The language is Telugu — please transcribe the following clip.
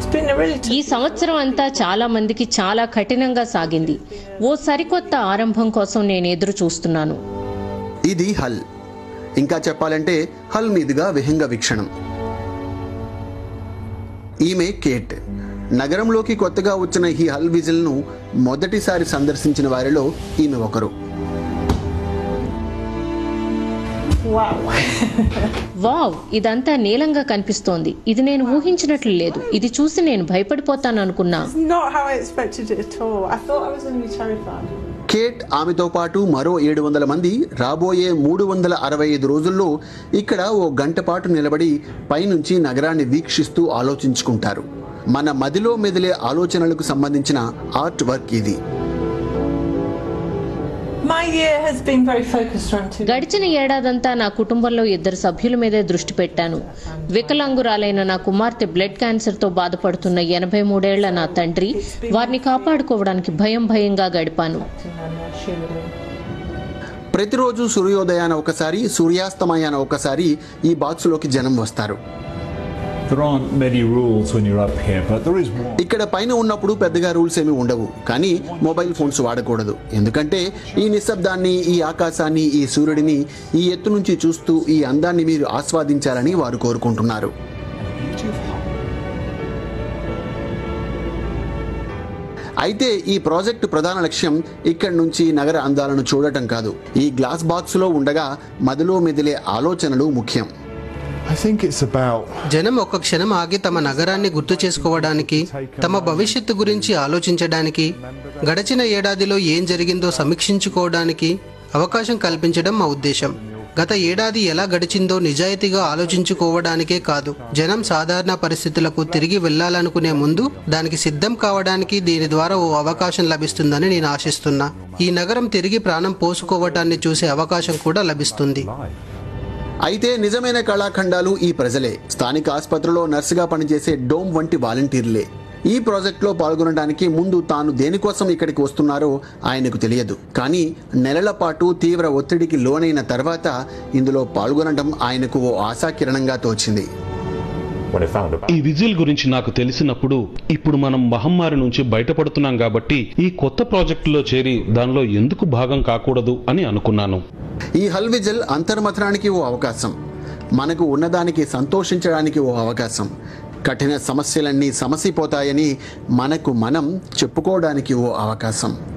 It's been a really ఈ సంవత్సరం అంతా చాలా మందికి చాలా కఠినంగా సాగింది ఓ సరికొత్త ఆరంభం కోసం నేను ఎదురు చూస్తున్నాను ఇది హల్ ఇంకా చెప్పాలంటే హల్ మీదుగా విహంగ వీక్షణం ఈమె కేట్ నగరంలోకి కొత్తగా వచ్చిన ఈ హల్ విజిల్ను మొదటిసారి సందర్శించిన వారిలో ఈమె ఒకరు wow. వావ్ ఇదంతా నీలంగా కనిపిస్తోంది ఇది నేను ఊహించినట్లు లేదు ఇది చూసి నేను భయపడిపోతాను అనుకున్నా It's not how I expected it at all. I thought I was going to be terrified. Kate ఆమెతో పాటు మరో ఏడు వందల మంది రాబోయే మూడు వందల అరవై ఐదు రోజుల్లో ఇక్కడ ఓ గంట పాటు నిలబడి పైనుంచి నగరాన్ని వీక్షిస్తూ ఆలోచించుకుంటారు మన మదిలో మెదిలే ఆలోచనలకు సంబంధించిన ఆర్ట్ వర్క్ ఇది My year has been very focused around two. గడిచిన ఏడాదంతా నా కుటుంబంలో ఇద్దరు సభ్యుల మీదే దృష్టి పెట్టాను వికలాంగురాలైన నా కుమార్తె బ్లడ్ క్యాన్సర్తో బాధపడుతున్న ఎనభై మూడేళ్ల నా తండ్రి వారిని కాపాడుకోవడానికి భయం భయంగా గడిపాను And uh, shielding. ప్రతిరోజు సూర్యోదయాన ఒకసారి సూర్యాస్తమయాన ఒకసారి ఈ బాక్సులోకి జనం వస్తారు There aren't many rules when you're up here, but there is one. ఇక్కడ పైన ఉన్నప్పుడు పెద్దగా రూల్స్ ఏమీ ఉండవు కానీ మొబైల్ ఫోన్స్ వాడకూడదు ఎందుకంటే ఈ నిశ్శబ్దాన్ని ఈ ఆకాశాన్ని ఈ సూర్యుడిని ఈ ఎత్తు నుంచి చూస్తూ ఈ అందాన్ని మీరు ఆస్వాదించాలని వారు కోరుకుంటున్నారు అయితే ఈ ప్రాజెక్టు ప్రధాన లక్ష్యం ఇక్కడి నుంచి నగర అందాలను చూడటం కాదు ఈ గ్లాస్ బాక్స్లో ఉండగా మదిలో మెదిలే ఆలోచనలు ముఖ్యం I think it's about జనం ఒక్క క్షణం ఆగి తమ నగరాన్ని గుర్తు చేసుకోవడానికి తమ భవిష్యత్తు గురించి ఆలోచించడానికి గడచిన ఏడాదిలో ఏం జరిగిందో సమీక్షించుకోవడానికి అవకాశం కల్పించడం మా ఉద్దేశం గత ఏడాది ఎలా గడిచిందో నిజాయితీగా ఆలోచించుకోవడానికే కాదు జనం సాధారణ పరిస్థితులకు తిరిగి వెళ్ళాలనుకునే ముందు దానికి సిద్ధం కావడానికి దీని ద్వారా ఓ అవకాశం లభిస్తుందని నేను ఆశిస్తున్నా ఈ నగరం తిరిగి ప్రాణం పోసుకోవటాన్ని చూసే అవకాశం కూడా లభిస్తుంది అయితే నిజమైన కళాఖండాలు ఈ ప్రజలే స్థానిక ఆసుపత్రిలో నర్సుగా పనిచేసే డోమ్ వంటి వాలంటీర్లే ఈ ప్రాజెక్టులో పాల్గొనడానికి ముందు తాను దేనికోసం ఇక్కడికి వస్తున్నారో ఆయనకు తెలియదు కానీ నెలల పాటు తీవ్ర ఒత్తిడికి లోనైన తర్వాత ఇందులో పాల్గొనడం ఆయనకు ఓ ఆశాకిరణంగా తోచింది when I found about ఈ విజిల్ గురించి నాకు తెలిసినప్పుడు ఇప్పుడు మనం మహమ్మారి నుంచి బయటపడుతున్నాం కాబట్టి ఈ కొత్త ప్రాజెక్టులో చేరి దానిలో ఎందుకు భాగం కాకూడదు అని అనుకున్నాను ఈ హల్ విజిల్ అంతర్మథనానికి ఓ అవకాశం మనకు ఉన్నదానికి సంతోషించడానికి ఓ అవకాశం కఠిన సమస్యలన్నీ సమసిపోతాయని మనకు మనం చెప్పుకోవడానికి ఓ అవకాశం